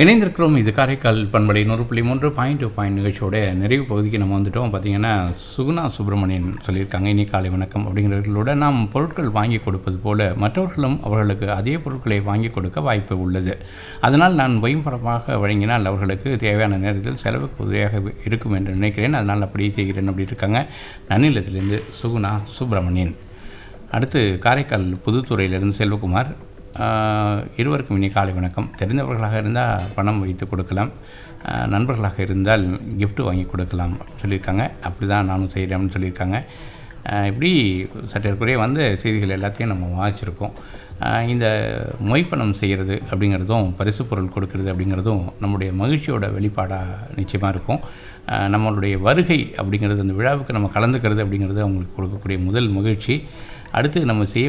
இணைந்திருக்கிறோம் இது காரைக்கால் பண்பலை நூறு புள்ளி மூன்று பாயிண்ட் டூ பாயிண்ட் நிகழ்ச்சியோட நிறைவு பகுதிக்கு நம்ம வந்துட்டோம் பார்த்தீங்கன்னா சுகுணா சுப்பிரமணியன் சொல்லியிருக்காங்க இனி காலை வணக்கம் அப்படிங்கிறவர்களோட நாம் பொருட்கள் வாங்கி கொடுப்பது போல மற்றவர்களும் அவர்களுக்கு அதே பொருட்களை வாங்கி கொடுக்க வாய்ப்பு உள்ளது அதனால் நான் வைம்பரமாக வழங்கினால் அவர்களுக்கு தேவையான நேரத்தில் செலவுக்கு உதவியாக இருக்கும் என்று நினைக்கிறேன் அதனால் அப்படியே செய்கிறேன் அப்படி இருக்காங்க நன்னிலத்திலிருந்து சுகுணா சுப்பிரமணியன் அடுத்து காரைக்கால் புதுத்துறையிலிருந்து செல்வகுமார் ஆஹ், இருவருக்கும் இனி காலை வணக்கம் தெரிந்தவர்களாக இருந்தால் பணம் வைத்து கொடுக்கலாம் ஆஹ், நண்பர்களாக இருந்தால் gift வாங்கி கொடுக்கலாம் சொல்லியிருக்காங்க அப்படி தான் நானும் செய்கிறேன்னு சொல்லியிருக்காங்க ஆஹ், இப்படி சற்றேற்குறைய வந்த செய்திகள் எல்லாத்தையும் நம்ம வாசிச்சிருக்கோம் ஆஹ், இந்த மொய்ப்பணம் செய்கிறது அப்படிங்கிறதும் பரிசு பொருள் கொடுக்கறது அப்படிங்கிறதும் நம்முடைய மகிழ்ச்சியோட வெளிப்பாடாக நிச்சயமாக இருக்கும் ஆஹ், நம்மளுடைய வருகை அப்படிங்கிறது அந்த விழாவுக்கு நம்ம கலந்துக்கிறது அப்படிங்கிறது அவங்களுக்கு கொடுக்கக்கூடிய முதல் மகிழ்ச்சி அடுத்து நம்ம செய்ய